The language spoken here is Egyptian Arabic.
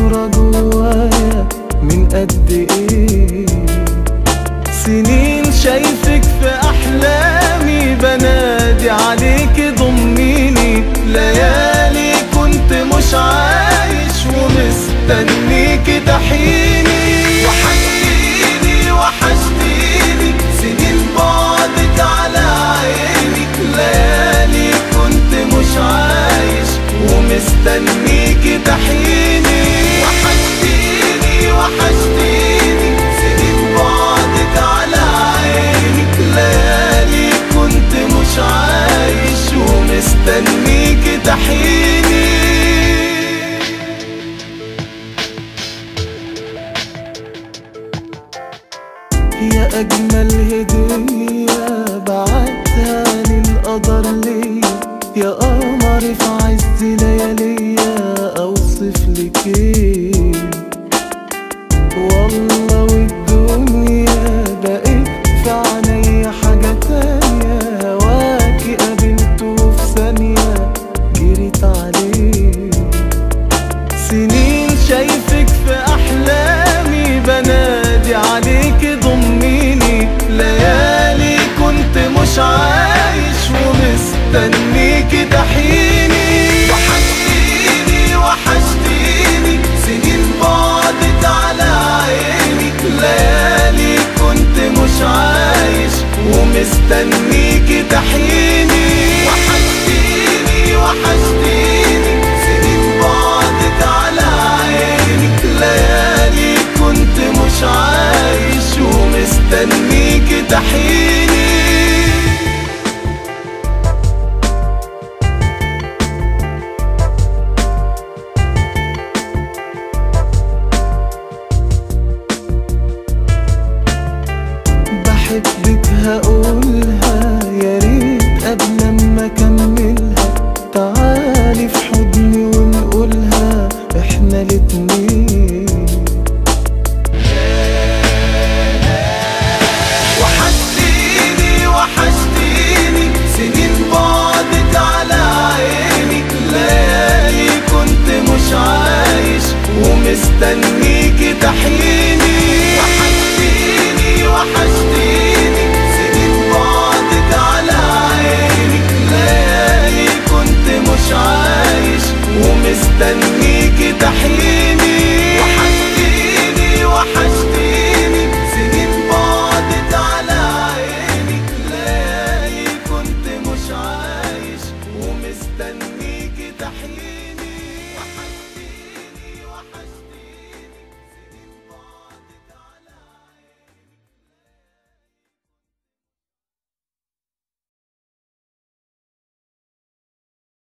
محفورة جوايا من قد ايه سنين شايفك في احلامي بنادي عليك ضميني ليالي كنت مش عايش ومستنيك تحيني وحشتيني وحشتيني سنين بعدت على عيني ليالي كنت مش عايش ومستنيك تحيني وحشتيني وحشتيني سنين بعدت على عيني ليالي كنت مش عايش ومستنيك تحيني يا أجمل هدية بعتها للقدر ليا يا قمر في عز لياليا أوصف لك إيه والله والدنيا بقيت في عينيا حاجة تانية هواكي قابلته في ثانية جريت عليه سنين شايفك في احلامي بنادي عليك ضميني ليالي كنت مش عايش ومستنيك تحيني وحشتيني وحشتيني سنين بعدت على عيني ليالي كنت مش عايش ومستنيك تحيني وحشتيني وحشتيني سنين بعدت على عيني ليالي كنت مش عايش ومستنيك تحيني بحبك هقولها يا ريت قبل ما اكملها تعالي في حضني ونقولها احنا الاتنين وحشتيني وحشتيني سنين بعدت على عيني ليالي كنت مش عايش ومستنيك تحيني وحشتيني وحشتيني سنين بعدت على عيني ليالي كنت مش عايش ومستنيك تحيني وحشتيني وحشتيني سنين بعدت على عيني ليالي كنت مش عايش ومستنيك تحيني